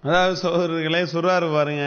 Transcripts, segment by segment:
அதாவது சகோதரர்களே சொல்றாரு பாருங்க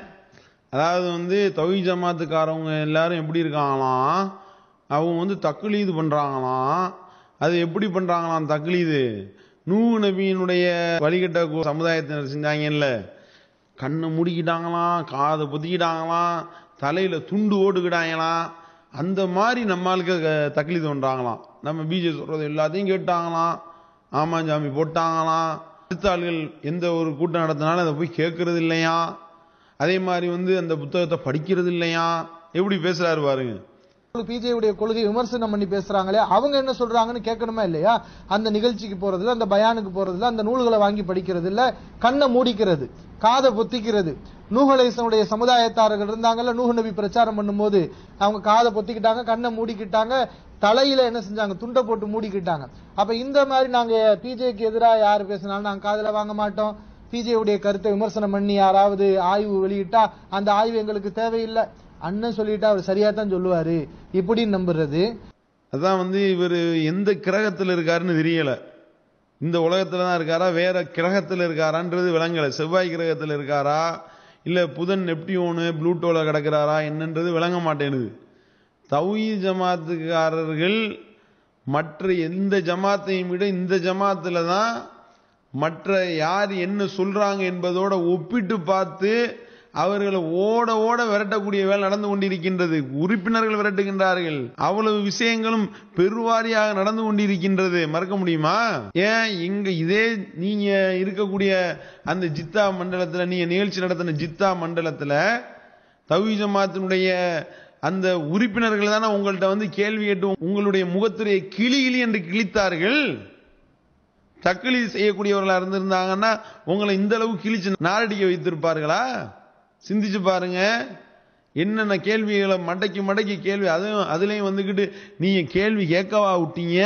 அதாவது வந்து தொகை ஜமாத்துக்காரவங்க எல்லாரும் எப்படி இருக்காங்களாம் அவங்க வந்து தக்லீது பண்றாங்களாம் அது எப்படி பண்றாங்களாம் தக்லீது நூ நபியினுடைய வழிகட்ட கு- சமுதாயத்தினர் செஞ்சாங்கல்ல கண்ணை முடிக்கிட்டாங்களாம் காதை பொத்திக்கிட்டாங்களாம் தலையில துண்டு ஓட்டுக்கிட்டாங்களாம் அந்த மாதிரி நம்மளுக்கு தக்லீது பண்றாங்களாம் நம்ம பிஜே சொல்றது எல்லாத்தையும் கேட்டாங்களாம் ஆமாஞ்சாமி போட்டாங்களாம் அடுத்த ஆள்கள் எந்த ஒரு கூட்டம் நடத்தினாலும் அதை போய் கேட்கறது இல்லையா அதே மாதிரி வந்து அந்த புத்தகத்தை படிக்கிறது இல்லையா எப்படி பேசுறாரு பாருங்க பிஜேயுடைய கொள்கை விமர்சனம் பண்ணி பேசுறாங்களே அவங்க என்ன சொல்றாங்கன்னு கேட்கணுமா இல்லையா அந்த நிகழ்ச்சிக்கு போறதுல அந்த பயானுக்கு போறதுல அந்த நூல்களை வாங்கி படிக்கிறது இல்ல கண்ணை மூடிக்கிறது காதை பொத்திக்கிறது நூகலேசனுடைய சமுதாயத்தார்கள் இருந்தாங்கல்ல நூஹ் நபி பிரச்சாரம் பண்ணும்போது அவங்க காதை பொத்திக்கிட்டாங்க கண்ணை மூடிக்கிட்டாங்க தலையில என்ன செஞ்சாங்க துண்டை போட்டு மூடிக்கிட்டாங்க அப்ப இந்த மாதிரி நாங்க பிஜேக்கு எதிராக யார் பேசினாலும் நாங்க காதுல வாங்க மாட்டோம் பிஜே உடைய கருத்தை விமர்சனம் பண்ணி யாராவது ஆய்வு வெளியிட்டா அந்த ஆய்வு எங்களுக்கு தேவையில்லை அண்ணன் சொல்லிட்டா அவர் சரியா தான் சொல்லுவாரு இப்படின்னு நம்புறது அதான் வந்து இவர் எந்த கிரகத்தில் இருக்காருன்னு தெரியல இந்த உலகத்துல தான் இருக்காரா வேற கிரகத்தில் இருக்காரான்றது விளங்கல செவ்வாய் கிரகத்தில் இருக்காரா இல்ல புதன் நெப்டியூனு ப்ளூட்டோல கிடக்கிறாரா என்னன்றது விளங்க மாட்டேனுது தௌஹீ ஜமாத்துக்காரர்கள் மற்ற எந்த ஜமாத்தையும் விட இந்த ஜமாத்துல தான் மற்ற யார் என்ன சொல்றாங்க என்பதோட ஒப்பிட்டு பார்த்து அவர்களை ஓட ஓட விரட்டக்கூடிய வேலை நடந்து கொண்டிருக்கின்றது உறுப்பினர்கள் விரட்டுகின்றார்கள் அவ்வளவு விஷயங்களும் பெருவாரியாக நடந்து கொண்டிருக்கின்றது மறக்க முடியுமா ஏன் இங்க இதே நீங்க இருக்கக்கூடிய அந்த ஜித்தா மண்டலத்துல நீங்க நிகழ்ச்சி நடத்தின ஜித்தா மண்டலத்துல தவி ஜமாத்தினுடைய அந்த உறுப்பினர்கள் தானே உங்கள்ட்ட வந்து கேள்வி கேட்டு உங்களுடைய முகத்துடைய கிளி கிளி என்று கிழித்தார்கள் தக்களி செய்யக்கூடியவர்களா இருந்திருந்தாங்கன்னா உங்களை இந்த அளவு கிழிச்சு நாரடிக்க வைத்திருப்பார்களா சிந்திச்சு பாருங்க என்னென்ன கேள்விகளை மடக்கி மடக்கி கேள்வி அதுவும் அதுலயும் வந்துக்கிட்டு நீங்க கேள்வி கேட்கவா விட்டீங்க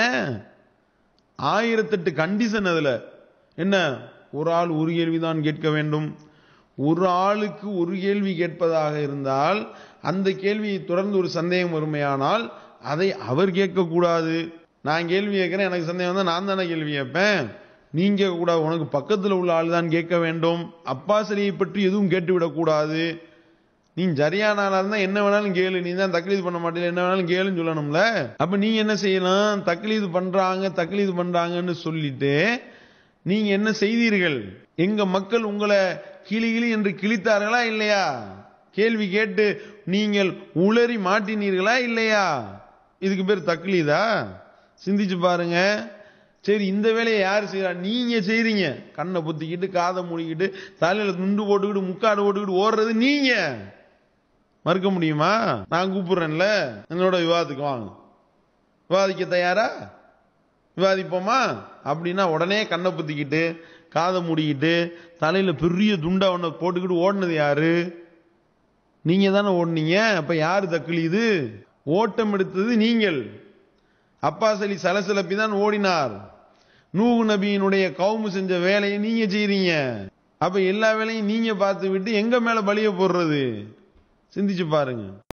ஆயிரத்தெட்டு கண்டிஷன் அதுல என்ன ஒரு ஆள் ஒரு கேள்விதான் கேட்க வேண்டும் ஒரு ஆளுக்கு ஒரு கேள்வி கேட்பதாக இருந்தால் அந்த கேள்வியை தொடர்ந்து ஒரு சந்தேகம் வருமையானால் அதை அவர் கேட்கக்கூடாது நான் கேள்வி கேட்கிறேன் எனக்கு சந்தேகம் வந்தா நான் தானே கேள்வி கேட்பேன் நீங்க கேட்கக்கூடாது உனக்கு பக்கத்தில் உள்ள ஆள் தான் கேட்க வேண்டும் அப்பாஸ் அலியை பற்றி எதுவும் கேட்டுவிடக்கூடாது நீ சரியான ஆளா இருந்தா என்ன வேணாலும் கேளு நீ தான் தக்லீது பண்ண மாட்டேல என்ன வேணாலும் கேளுன்னு சொல்லணும்ல அப்ப நீங்க என்ன செய்யலாம் தக்லீது பண்றாங்க தக்லீது பண்றாங்கன்னு சொல்லிட்டு நீங்க என்ன செய்தீர்கள் எங்க மக்கள் உங்களை கிளி கிளி என்று கிழித்தார்களா இல்லையா கேள்வி கேட்டு நீங்கள் உளறி மாட்டினீர்களா இல்லையா இதுக்கு பேர் தக்லீதா சிந்திச்சு பாருங்க சரி இந்த வேலையை யார் செய்யறா நீங்க செய்றீங்க கண்ணை புத்திக்கிட்டு காதை மூடிக்கிட்டு தலையில துண்டு போட்டுக்கிட்டு முக்காடு போட்டுக்கிட்டு ஓடுறது நீங்க மறுக்க முடியுமா நான் கூப்பிடுறேன்ல என்னோட விவாதத்துக்கு வாங்க விவாதிக்க தயாரா விவாதிப்போமா அப்படின்னா உடனே கண்ணை புத்திக்கிட்டு காதை மூடிக்கிட்டு தலையில பெரிய துண்டா ஒண்ணு போட்டுக்கிட்டு ஓடுனது யாரு நீங்க தானே ஓடுனீங்க அப்ப யாரு தக்குலிது ஓட்டம் எடுத்தது நீங்கள் அப்பாஸ் அலி சலசலப்பி தான் ஓடினார் நூஹ் நபியினுடைய கவுமு செஞ்ச வேலையை நீங்க செய்றீங்க அப்ப எல்லா வேலையும் நீங்க பார்த்து விட்டு எங்க மேல பலிய போடுறது சிந்திச்சு பாருங்க